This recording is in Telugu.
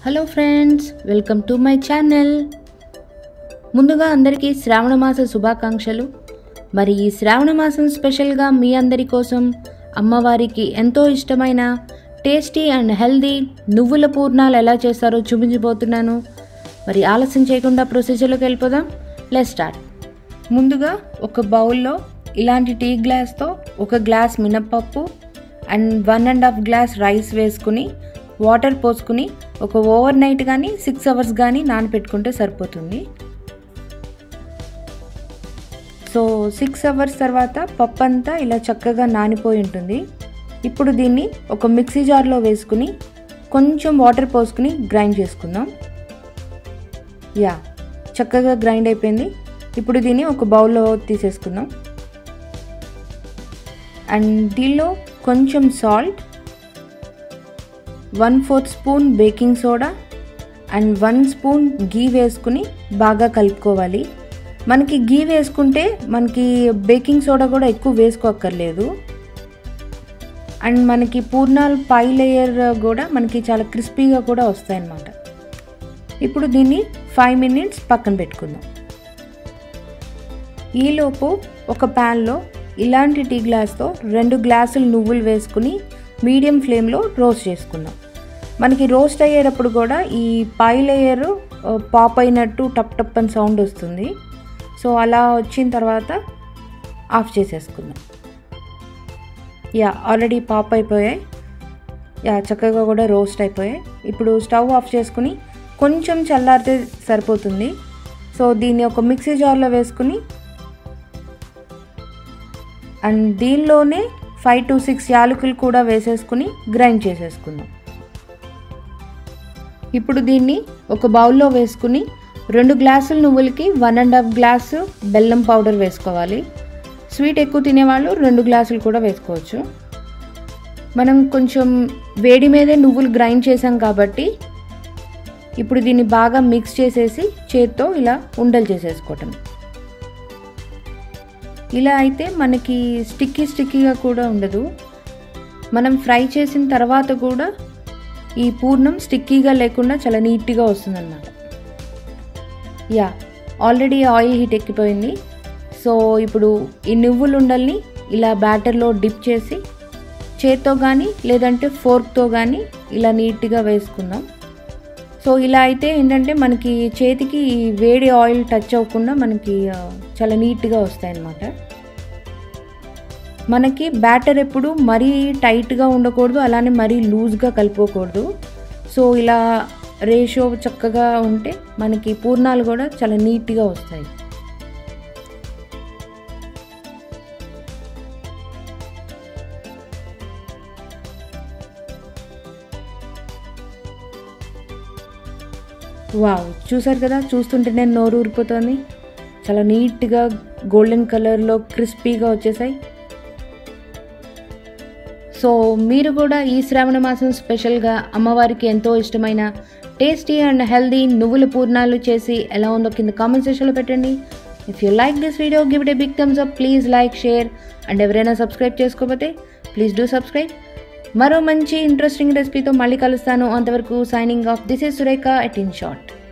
hello friends welcome to my channel ముందుగా అందరికీ శ్రావణ మాస శుభాకాంక్షలు మరి ఈ శ్రావణ మాసం స్పెషల్గా మీ అందరి కోసం అమ్మవారికి ఎంతో ఇష్టమైన టేస్టీ అండ్ హెల్దీ నువ్వుల పూర్ణాలు ఎలా చేస్తారో చూపించబోతున్నాను మరి ఆలస్యం చేయకుండా ప్రొసీజర్లోకి వెళ్ళిపోదాం లెట్ స్టార్ట్ ముందుగా ఒక బౌల్లో ఇలాంటి టీ గ్లాస్తో ఒక గ్లాస్ మినప్పప్పు and one and half glass rice వేసుకుని వాటర్ పోసుకుని ఒక ఓవర్ నైట్ కానీ సిక్స్ అవర్స్ కానీ నానబెట్టుకుంటే సరిపోతుంది సో సిక్స్ అవర్స్ తర్వాత పప్పు అంతా ఇలా చక్కగా నానిపోయి ఉంటుంది ఇప్పుడు దీన్ని ఒక మిక్సీ జార్లో వేసుకుని కొంచెం వాటర్ పోసుకుని గ్రైండ్ చేసుకుందాం యా చక్కగా గ్రైండ్ అయిపోయింది ఇప్పుడు దీన్ని ఒక బౌల్లో తీసేసుకుందాం అండ్ దీనిలో కొంచెం salt one fourth spoon baking soda and one spoon ghee వేసుకుని బాగా కలుపుకోవాలి మనకి గీ వేసుకుంటే మనకి బేకింగ్ సోడా కూడా ఎక్కువ వేసుకోక్కర్లేదు అండ్ మనకి పూర్ణాలు పై లేయర్ కూడా మనకి చాలా క్రిస్పీగా కూడా వస్తాయన్నమాట ఇప్పుడు దీన్ని ఫైవ్ మినిట్స్ పక్కన పెట్టుకుందాం ఈలోపు ఒక ప్యాన్లో ఇలాంటి టీ గ్లాస్తో రెండు గ్లాసులు నువ్వులు వేసుకుని మీడియం ఫ్లేమ్లో రోస్ట్ చేసుకుందాం మనకి రోస్ట్ అయ్యేటప్పుడు కూడా ఈ పై లేయర్ పాప్ అయినట్టు టప్ టప్ అని సౌండ్ వస్తుంది సో అలా వచ్చిన తర్వాత ఆఫ్ చేసేసుకుందాం యా ఆల్రెడీ పాప్ అయిపోయాయి యా చక్కగా కూడా రోస్ట్ అయిపోయాయి ఇప్పుడు స్టవ్ ఆఫ్ చేసుకుని కొంచెం చల్లారితే సరిపోతుంది సో దీన్ని ఒక మిక్సీ జార్లో వేసుకుని అండ్ దీనిలోనే ఫైవ్ టు సిక్స్ యాలకులు కూడా వేసేసుకుని గ్రైండ్ చేసేసుకుందాం ఇప్పుడు దీన్ని ఒక బౌల్లో వేసుకుని రెండు గ్లాసుల నువ్వులకి వన్ అండ్ హాఫ్ గ్లాసు బెల్లం పౌడర్ వేసుకోవాలి స్వీట్ ఎక్కువ తినేవాళ్ళు రెండు గ్లాసులు కూడా వేసుకోవచ్చు మనం కొంచెం వేడి మీదే నువ్వులు గ్రైండ్ చేసాం కాబట్టి ఇప్పుడు దీన్ని బాగా మిక్స్ చేసేసి చేత్తో ఇలా ఉండలు చేసేసుకోవటం ఇలా అయితే మనకి స్టిక్కీ స్టిక్కీగా కూడా ఉండదు మనం ఫ్రై చేసిన తర్వాత కూడా ఈ పూర్ణం స్టిక్కీగా లేకుండా చాలా నీట్గా వస్తుందన్నమాట యా ఆల్రెడీ ఆయిల్ హీట్ ఎక్కిపోయింది సో ఇప్పుడు ఈ నువ్వులు ఉండల్ని ఇలా బ్యాటర్లో డిప్ చేసి చేత్తో కానీ లేదంటే ఫోర్క్తో కానీ ఇలా నీట్గా వేసుకుందాం సో ఇలా అయితే ఏంటంటే మనకి చేతికి వేడి ఆయిల్ టచ్ అవ్వకుండా మనకి చాలా నీట్గా వస్తాయన్నమాట మనకి బ్యాటర్ ఎప్పుడు మరీ టైట్గా ఉండకూడదు అలానే మరీ లూజ్గా కలుపుకోకూడదు సో ఇలా రేషియో చక్కగా ఉంటే మనకి పూర్ణాలు కూడా చాలా నీట్గా వస్తాయి వావ్ చూసారు కదా చూస్తుంటేనే నోరు ఊరిపోతుంది చాలా నీట్గా గోల్డెన్ కలర్లో క్రిస్పీగా వచ్చేసాయి సో మీరు కూడా ఈ శ్రావణ మాసం స్పెషల్గా అమ్మవారికి ఎంతో ఇష్టమైన టేస్టీ అండ్ హెల్దీ నువ్వుల పూర్ణాలు చేసి ఎలా ఉందో కింద కామెంట్ సెక్షన్లో పెట్టండి if you like this video give it a big thumbs up please like share and ఎవరైనా సబ్స్క్రైబ్ చేసుకోకపోతే ప్లీజ్ డూ సబ్స్క్రైబ్ మరో మంచి ఇంట్రెస్టింగ్ రెసిపీతో మళ్ళీ కలుస్తాను అంతవరకు signing off this is Surekha at in short